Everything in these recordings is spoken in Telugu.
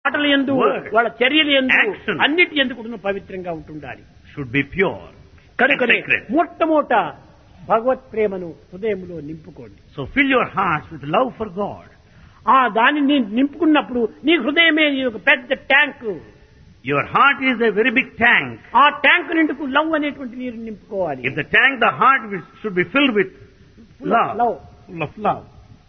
మాటలు ఎందు Word. వాళ్ళ చర్యలు ఎందు Action. అన్నిటి ఎందుకు కూడా పవిత్రంగా ఉంటుండాలి should be pure and కనుకనే sacred. మొట్టమొదట భగవత్ ప్రేమను హృదయంలో నింపుకోండి So fill your hearts with love for God. ఆ దానిని నింపుకున్నప్పుడు నీ హృదయమే నీ ఒక పెద్ద tank Your heart is a very big tank. ఆ ట్యాంక్ నిండుకు లవ్ అనేటువంటి నీరు నింపుకోవాలి If the tank, the heart will- should be filled with Full of love, love. full of love.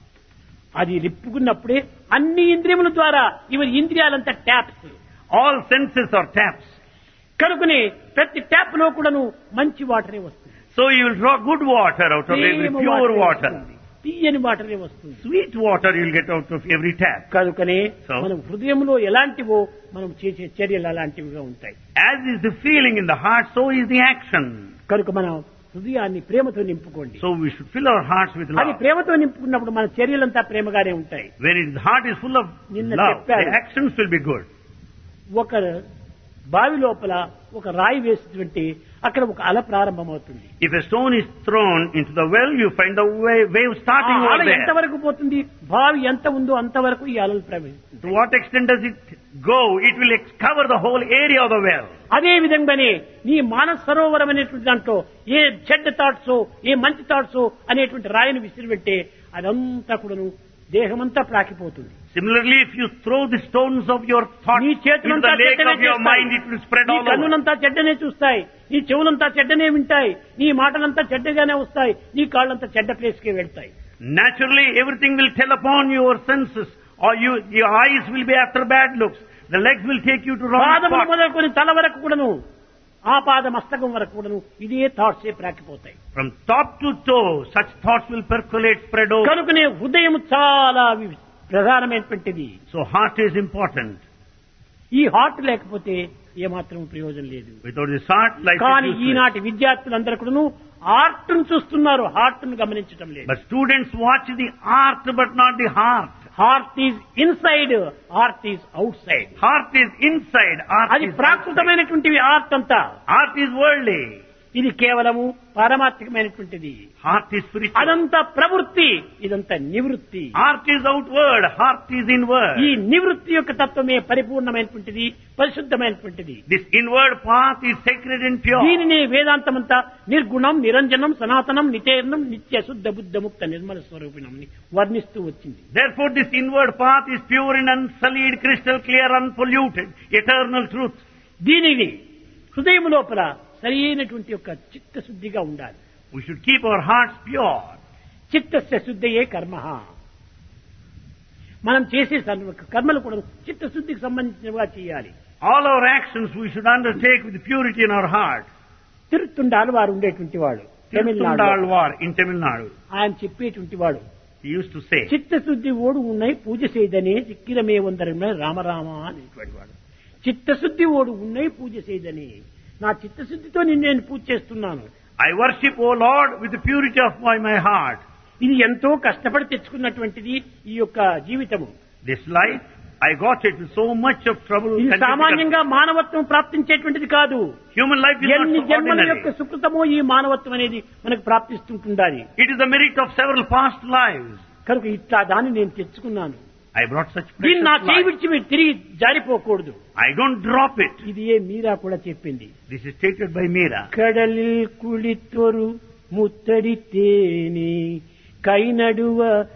అది నింపుకున్నప్పుడే అన్ని ఇంద్రియముల ద్వారా ఇవి ఇంద్రియాలంతా taps All senses are taps. కనుకనే ప్రతి ట్యాప్ లో కూడాను మంచి వాటరే వస్తుంది So you will draw good water out of every Prema pure వాటరే water. వస్తుంది. తీయని వాటరే వస్తుంది Sweet water you will get out of every tap. కనుకనే So? మనం హృదయంలో ఎలాంటివో మనం చేసే చర్యలు అలాంటివిగా ఉంటాయి As is the feeling in the heart, so is the action. కనుక మనం హృదయాన్ని ప్రేమతో నింపుకోండి So we should fill our hearts with అది love. ప్రేమతో నింపుకున్నప్పుడు మన చర్యలంతా ప్రేమగానే ఉంటాయి When it- the heart is full of నిన్న love, చెప్పారు. the actions will be good. ఒక బావి లోపల ఒక రాయి వేస్తుంటే అక్కడ ఒక అల ప్రారంభమవుతుంది If a stone is thrown into the well, you find the wa- wave ఆ starting అల over there. ఎంతవరకు పోతుంది బావి ఎంత ఉందో అంతవరకు ఈ అలలు ప్రవహిస్తుంది To what extent does it go? It will ex- cover the whole area of the well. అదే విధంగానే నీ మానస సరోవరం అనేటువంటి దాంట్లో ఏ చెడ్డ థాట్స్ ఏ మంచి థాట్స్ అనేటువంటి రాయిని విసిరిపెట్టే అదంతా కూడాను దేహమంతా ప్రాకిపోతుంది Similarly, if you throw the stones of your thoughts నీ into చేతులంతా the lake చెడ్డనే of your చూస్తాయి. mind, it will spread నీ all over. కన్నులంతా చెడ్డనే చూస్తాయి నీ చెవులంతా చెడ్డనే వింటాయి నీ మాటలంతా చెడ్డగానే వస్తాయి నీ కాళ్ళంతా చెడ్డ ప్లేస్కే వెళ్తాయి Naturally, everything will tell upon your senses, or you, your eyes will be after bad looks. The legs will take you to wrong పాదములు spots. మొదలుకొని తల వరకు కూడాను ఆ పాద మస్తకం వరకు కూడాను ఇదే థాట్సే ప్రాకిపోతాయి From top to toe, such thoughts will percolate, spread over. కనుకనే హృదయం చాలా వి- ప్రధానమైనటువంటిది So heart is important. ఈ హార్ట్ లేకపోతే ఏమాత్రం ప్రయోజనం లేదు Without this heart, life కానీ is useless. ఈనాటి విద్యార్థులందరూ కూడాను art ను చూస్తున్నారు హార్ట్ ను గమనించడం లేదు But students watch the art, but not the heart. Heart is inside heart is outside Heart is inside, art అది is outside. ప్రాకృతమైనటువంటివి ఆర్ట్ అంతా Art is worldly. ఇది కేవలము పారమార్థికమైనటువంటిది Heart is spiritual. అదంతా ప్రవృత్తి ఇదంతా నివృత్తి Art is outward, heart is inward. ఈ నివృత్తి యొక్క తత్వమే పరిపూర్ణమైనటువంటిది పరిశుద్ధమైనటువంటిది This inward path is sacred and pure. దీనిని వేదాంతమంతా నిర్గుణం నిరంజనం సనాతనం నితేర్ణం నిత్య శుద్ధ బుద్ధ ముక్త నిర్మల స్వరూపిణం అని వర్ణిస్తూ వచ్చింది Therefore, this inward path is pure and unsullied, crystal clear, unpolluted, eternal truth. దీనిని హృదయం లోపల సరి అయినటువంటి యొక్క చిత్తశుద్ధిగా ఉండాలి We should keep our hearts pure. చిత్తస్య శుద్ధయే కర్మ మనం చేసే సర్వ కర్మలు కూడా చిత్తశుద్ధికి సంబంధించినవిగా చేయాలి All our actions we should undertake with purity in our heart. తిరుత్తుండాలు వారు ఉండేటువంటి వాడు Tamil Nadu Tirthundalvar in Tamil Nadu. ఆయన చెప్పేటువంటి వాడు He used to say, చిత్తశుద్ధి ఓడు ఉన్నాయి పూజ చేయదనే చిక్కిరమే వందరమే రామరామ అనేటువంటి వాడు చిత్తశుద్ధి ఓడు ఉన్నాయి పూజ చేయదని నా చిత్తశుద్ధితో నిన్ను నేను పూజ చేస్తున్నాను I worship, O Lord, with the purity of my, my heart. ఇది ఎంతో కష్టపడి తెచ్చుకున్నటువంటిది ఈ యొక్క జీవితము This life, I got it with so much of trouble ఇది and difficulty. సామాన్యంగా మానవత్వం ప్రాప్తించేటువంటిది కాదు Human life is ఎన్ని not so జన్మల యొక్క ordinary. సుకృతమో ఈ మానవత్వం అనేది మనకు ప్రాప్తిస్తుంటుండాలి It is the merit of several past lives. కనుక ఇట్లా దాన్ని నేను తెచ్చుకున్నాను I brought such దీన్ని precious నా చేయి life. విడిచి మీరు తిరిగి జారిపోకూడదు I don't drop it. ఇది ఏ మీరా కూడా చెప్పింది This is stated by Meera. ಕಡಲಿಲ್ ಕುಳಿತೊರು ಮುತ್ತಡಿತೇನೆ ಕೈ ನಡುವ